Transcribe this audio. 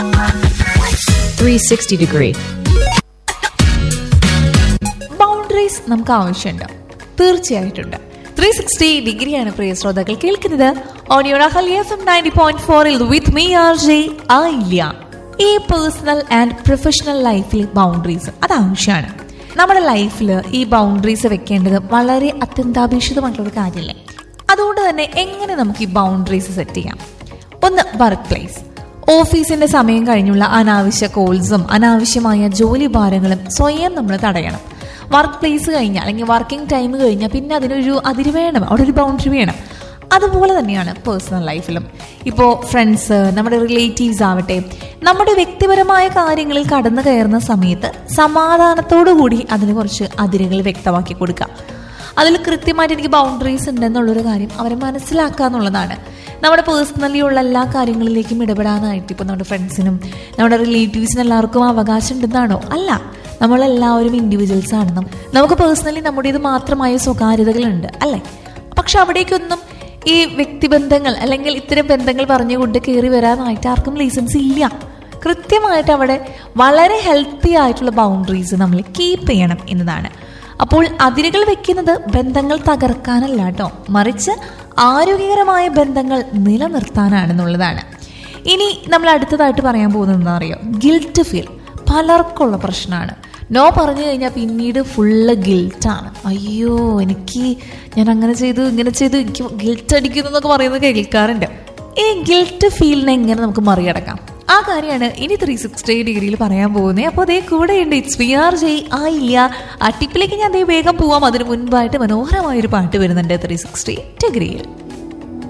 360 degree. Boundaries നമുക്ക് ആവശ്യമുണ്ട് തീർച്ചയായിട്ടുണ്ട് three sixty ഡിഗ്രിയാണ് പ്രിയ ശ്രോതാക്കൾ കേൾക്കുന്നത് ഓഡിയോണ എഫ് എം നയൻറ്റി പോയിന്റ് ഫോറിൽ വിത്ത് മീ ആർ ജെ ആയില്ല ഈ പേഴ്സണൽ ആൻഡ് പ്രൊഫഷണൽ ലൈഫിൽ ബൗണ്ടറീസ് അത് ആവശ്യമാണ് നമ്മുടെ ലൈഫിൽ ഈ ബൗണ്ടറീസ് വെക്കേണ്ടത് വളരെ അത്യന്താപേക്ഷിതമായിട്ടുള്ള ഒരു കാര്യമല്ലേ അതുകൊണ്ട് തന്നെ എങ്ങനെ നമുക്ക് ഈ ബൗണ്ടറീസ് സെറ്റ് ചെയ്യാം ഒന്ന് വർക്ക് പ്ലേസ് ഓഫീസിന്റെ സമയം കഴിഞ്ഞുള്ള അനാവശ്യ കോൾസും അനാവശ്യമായ ജോലി ഭാരങ്ങളും സ്വയം നമ്മൾ തടയണം വർക്ക് പ്ലേസ് കഴിഞ്ഞാൽ അല്ലെങ്കിൽ വർക്കിംഗ് ടൈം കഴിഞ്ഞാൽ പിന്നെ അതിനൊരു അതിര് വേണം അവിടെ ഒരു ബൗണ്ടറി വേണം അതുപോലെ തന്നെയാണ് പേഴ്സണൽ ലൈഫിലും ഇപ്പോൾ ഫ്രണ്ട്സ് നമ്മുടെ റിലേറ്റീവ്സ് ആവട്ടെ നമ്മുടെ വ്യക്തിപരമായ കാര്യങ്ങളിൽ കടന്നു കയറുന്ന സമയത്ത് സമാധാനത്തോടു കൂടി അതിന് കുറച്ച് അതിരുകൾ വ്യക്തമാക്കി കൊടുക്കുക അതിൽ കൃത്യമായിട്ട് എനിക്ക് ബൗണ്ടറീസ് ഉണ്ടെന്നുള്ളൊരു കാര്യം അവരെ മനസ്സിലാക്കുക എന്നുള്ളതാണ് നമ്മുടെ പേഴ്സണലി ഉള്ള എല്ലാ കാര്യങ്ങളിലേക്കും ഇടപെടാനായിട്ട് ഇപ്പോൾ നമ്മുടെ ഫ്രണ്ട്സിനും നമ്മുടെ റിലേറ്റീവ്സിനും എല്ലാവർക്കും അവകാശം ഉണ്ടെന്നാണോ അല്ല നമ്മളെല്ലാവരും ഇൻഡിവിജ്വൽസ് ആണ് നം- നമുക്ക് പേഴ്സണലി നമ്മുടേത് മാത്രമായ സ്വകാര്യതകളുണ്ട് അല്ലേ പക്ഷെ അവിടേക്കൊന്നും ഈ വ്യക്തിബന്ധങ്ങൾ അല്ലെങ്കിൽ ഇത്തരം ബന്ധങ്ങൾ പറഞ്ഞുകൊണ്ട് കയറി വരാനായിട്ട് ആർക്കും ലൈസൻസ് ഇല്ല കൃത്യമായിട്ട് അവിടെ വളരെ ഹെൽത്തി ആയിട്ടുള്ള ബൗണ്ടറീസ് നമ്മൾ കീപ്പ് ചെയ്യണം എന്നതാണ് അപ്പോൾ അതിരുകൾ വെക്കുന്നത് ബന്ധങ്ങൾ തകർക്കാനല്ല കേട്ടോ മറിച്ച് ആരോഗ്യകരമായ ബന്ധങ്ങൾ നിലനിർത്താനാണെന്നുള്ളതാണ് ഇനി നമ്മൾ അടുത്തതായിട്ട് പറയാൻ പോകുന്നത് എന്താ അറിയോ ഗിൽറ്റ് ഫീൽ പലർക്കുള്ള പ്രശ്നമാണ് നോ പറഞ്ഞു കഴിഞ്ഞാൽ പിന്നീട് ഫുള്ള് ഗിൽറ്റാണ് അയ്യോ എനിക്ക് ഞാൻ അങ്ങനെ ചെയ്തു ഇങ്ങനെ ചെയ്തു എനിക്ക് ഗിൽറ്റ് അടിക്കുന്നു എന്നൊക്കെ പറയുന്നത് കേൾക്കാറുണ്ട് ഈ ഗിൽറ്റ് ഫീലിനെ എങ്ങനെ നമുക്ക് മറികടക്കാം ആ കാര്യമാണ് ഇനി ത്രീ സിക്സ്റ്റി ഡിഗ്രിയിൽ പറയാൻ പോകുന്നത് അപ്പോൾ അതേ കൂടെ ഉണ്ട് ഇറ്റ്സ് വി ആർ ജയ് ആ ഇല്ല ആ ടിപ്പിലേക്ക് ഞാൻ അതേ വേഗം പോവാം അതിന് മുൻപായിട്ട് മനോഹരമായൊരു പാട്ട് വരുന്നുണ്ട് ത്രീ സിക്സ്റ്റി ഡിഗ്രിയിൽ